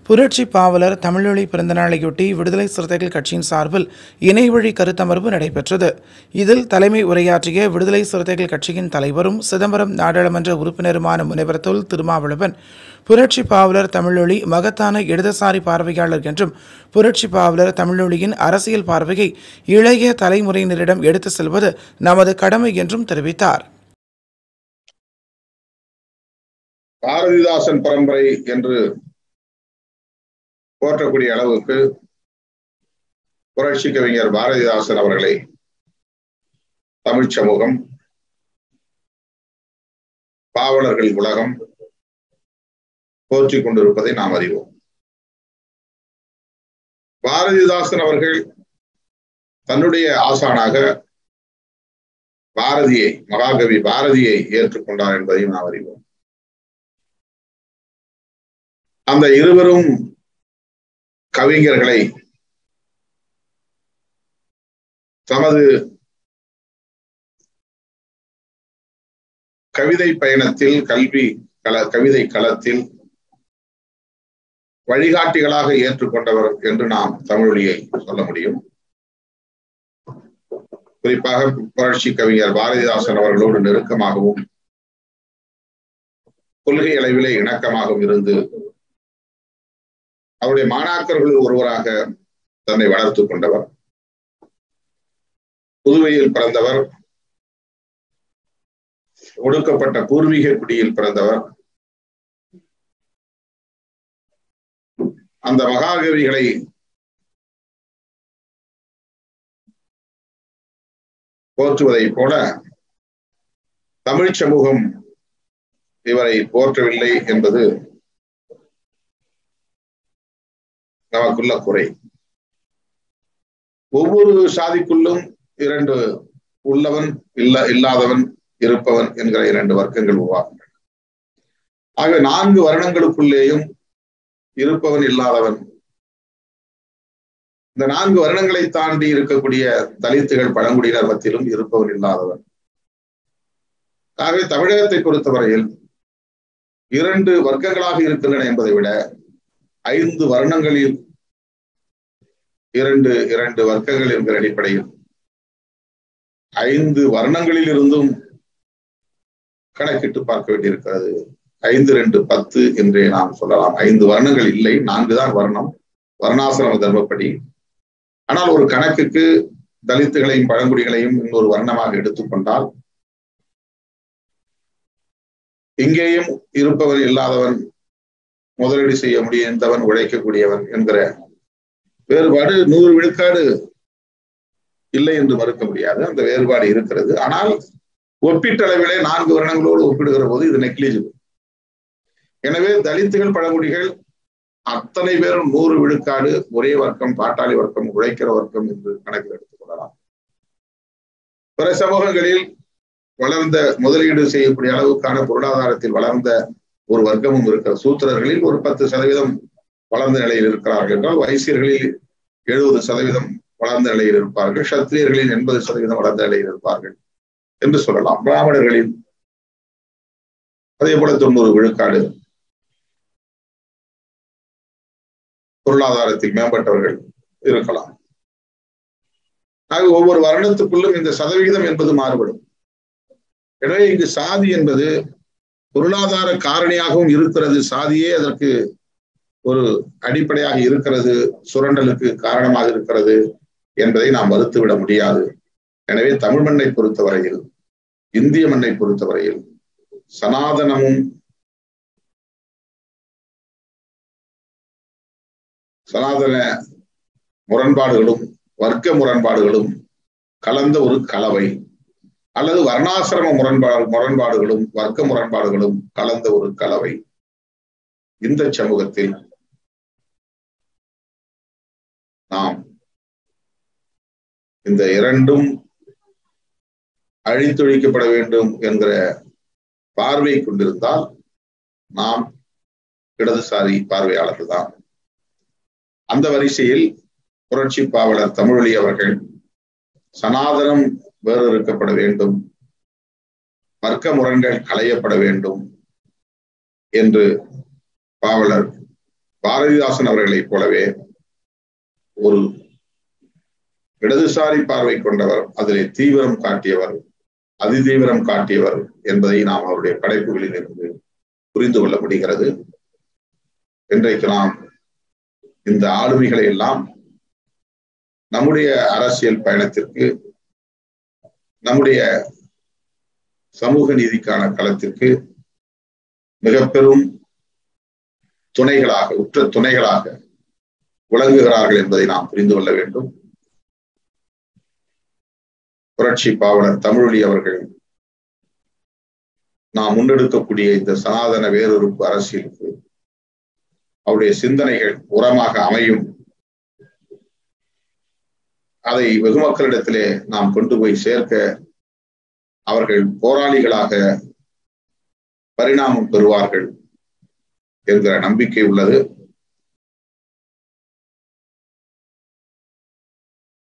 புரட்சி பாவலர் தமிழொலி பிறந்தநாளையொட்டி விடுதலை சிறுத்தைகள் கட்சியின் சார்பில் இணையவழி கருத்தமர்வு நடைபெற்றது இதில் தலைமை உரையாற்றிய விடுதலை சிறுத்தைகள் கட்சியின் தலைவரும் சிதம்பரம் நாடாளுமன்ற உறுப்பினருமான முனைவர் தொல் திருமாவளவன் புரட்சி பாவலர் தமிழொலி மகத்தான இடதுசாரி பார்வையாளர் என்றும் புரட்சி பாவலர் தமிழொலியின் அரசியல் பார்வையை இளைய தலைமுறையினரிடம் எடுத்து செல்வது நமது கடமை என்றும் தெரிவித்தார் பாரதிதாசன் பரம்பரை என்று போற்றக்கூடிய அளவுக்கு புரட்சி கவிஞர் பாரதிதாசன் அவர்களை தமிழ் சமூகம் பாவலர்கள் உலகம் போற்றிக் கொண்டிருப்பதை நாம் அறிவோம் பாரதிதாசன் அவர்கள் தன்னுடைய ஆசானாக பாரதியை மகாகவி பாரதியை ஏற்றுக்கொண்டார் என்பதையும் நாம் அறிவோம் அந்த இருவரும் கவிஞர்களை தமது கவிதை பயணத்தில் கல்வி கல கவிதை களத்தில் வழிகாட்டிகளாக ஏற்றுக்கொண்டவர் என்று நாம் தமிழொலியை சொல்ல முடியும் குறிப்பாக புரட்சி கவிஞர் பாரதிதாசன் அவர்களோடு நெருக்கமாகவும் கொள்கை அளவிலே இணக்கமாகவும் இருந்து அவருடைய மாணாக்கர்களில் ஒருவராக தன்னை வளர்த்துக் கொண்டவர் புதுவையில் பிறந்தவர் ஒடுக்கப்பட்ட பூர்வீக குடியில் பிறந்தவர் அந்த மகாகவிகளை போற்றுவதைப் போல தமிழ் சமூகம் இவரை போற்றவில்லை என்பது நமக்குள்ள குறை ஒவ்வொரு சாதிக்குள்ளும் இரண்டு உள்ளவன் இல்ல இல்லாதவன் இருப்பவன் என்கிற இரண்டு வர்க்கங்கள் உருவாகின்றன ஆக நான்கு வருடங்களுக்குள்ளேயும் இருப்பவன் இல்லாதவன் இந்த நான்கு வருடங்களை தாண்டி இருக்கக்கூடிய தலித்துகள் பழங்குடியினர் மத்தியிலும் இருப்பவன் இல்லாதவன் ஆகவே தமிழகத்தை பொறுத்தவரையில் இரண்டு வர்க்கங்களாக இருக்கின்றன என்பதை விட ஐந்து வருணங்களில் இரண்டு இரண்டு வர்க்கங்கள் என்கிற அடிப்படையில் ஐந்து வர்ணங்களில் இருந்தும் கணக்கிட்டு பார்க்க வேண்டியிருக்கிறது ஐந்து ரெண்டு பத்து என்றே நாம் சொல்லலாம் ஐந்து வர்ணங்கள் இல்லை நான்கு தான் வர்ணம் வர்ணாசிரம தர்மப்படி ஆனால் ஒரு கணக்குக்கு தலித்துகளையும் பழங்குடிகளையும் இன்னொரு வர்ணமாக எடுத்துக்கொண்டால் இங்கேயும் இருப்பவன் இல்லாதவன் முதலீடு செய்ய முடிந்தவன் உழைக்கக்கூடியவன் என்கிற வேறுபாடு நூறு விழுக்காடு இல்லை என்று மறுக்க முடியாது அந்த வேறுபாடு இருக்கிறது ஆனால் ஒப்பீட்டளவிலே நான்கு வருடங்களோடு ஒப்பிடுகிற போது இது நெக்லிஜிபிள் எனவே தலித்துகள் பழங்குடிகள் அத்தனை பேரும் நூறு விழுக்காடு ஒரே வர்க்கம் பாட்டாளி வர்க்கம் உழைக்கிற வர்க்கம் என்று கணக்கில் எடுத்துக் கொள்ளலாம் பிற சமூகங்களில் வளர்ந்த முதலீடு செய்யக்கூடிய அளவுக்கான பொருளாதாரத்தில் வளர்ந்த ஒரு வர்க்கமும் இருக்கிற சூத்திரர்களில் ஒரு பத்து சதவீதம் வளர்ந்த நிலையில் இருக்கிறார்கள் என்றால் வைசியர்களில் எழுபது சதவீதம் வளர்ந்த நிலையில் இருப்பார்கள் சத்திரியர்களில் எண்பது சதவீதம் வளர்ந்த நிலையில் இருப்பார்கள் என்று சொல்லலாம் பிராமணர்களில் அதே போல தொண்ணூறு விழுக்காடு பொருளாதாரத்தில் மேம்பட்டவர்கள் இருக்கலாம் ஆக ஒவ்வொரு வருடத்துக்குள்ளும் இந்த சதவிகிதம் என்பது மாறுபடும் எனவே இங்கு சாதி என்பது பொருளாதார காரணியாகவும் இருக்கிறது சாதியே அதற்கு ஒரு அடிப்படையாக இருக்கிறது சுரண்டலுக்கு காரணமாக இருக்கிறது என்பதை நாம் மறுத்துவிட முடியாது எனவே தமிழ் மண்ணை பொறுத்தவரையில் இந்திய மண்ணை பொறுத்தவரையில் சனாதனமும் சனாதன முரண்பாடுகளும் வர்க்க முரண்பாடுகளும் கலந்த ஒரு கலவை அல்லது வர்ணாசிரம முரண்பாடு முரண்பாடுகளும் வர்க்க முரண்பாடுகளும் கலந்த ஒரு கலவை இந்த சமூகத்தில் நாம் இந்த இரண்டும் அழித்தொழிக்கப்பட வேண்டும் என்கிற பார்வை கொண்டிருந்தால் நாம் இடதுசாரி பார்வையாளர்கள் தான் அந்த வரிசையில் புரட்சி பாவலர் தமிழொலி அவர்கள் சனாதனம் வேறறுக்கப்பட வேண்டும் வர்க்க முரண்கள் களையப்பட வேண்டும் என்று பாவலர் பாரதிதாசன் அவர்களைப் போலவே ஒரு இடதுசாரி பார்வை கொண்டவர் அதிலே தீவிரம் காட்டியவர் அதிதீவிரம் காட்டியவர் என்பதை நாம் அவருடைய படைப்புகளில் இருந்து புரிந்து கொள்ள முடிகிறது இன்றைக்கு நாம் இந்த ஆளுமைகளை எல்லாம் நம்முடைய அரசியல் பயணத்திற்கு நம்முடைய சமூக நீதிக்கான களத்திற்கு மிக பெரும் துணைகளாக உற்ற துணைகளாக விளங்குகிறார்கள் என்பதை நாம் புரிந்து கொள்ள வேண்டும் புரட்சி பாவலர் தமிழொலி அவர்கள் நாம் முன்னெடுக்கக்கூடிய இந்த சனாதன வேறொருப்பு அரசியலுக்கு அவருடைய சிந்தனைகள் உரமாக அமையும் அதை வெகுமக்களிடத்திலே நாம் கொண்டு போய் சேர்க்க அவர்கள் போராளிகளாக பரிணாமம் பெறுவார்கள் என்கிற நம்பிக்கை உள்ளது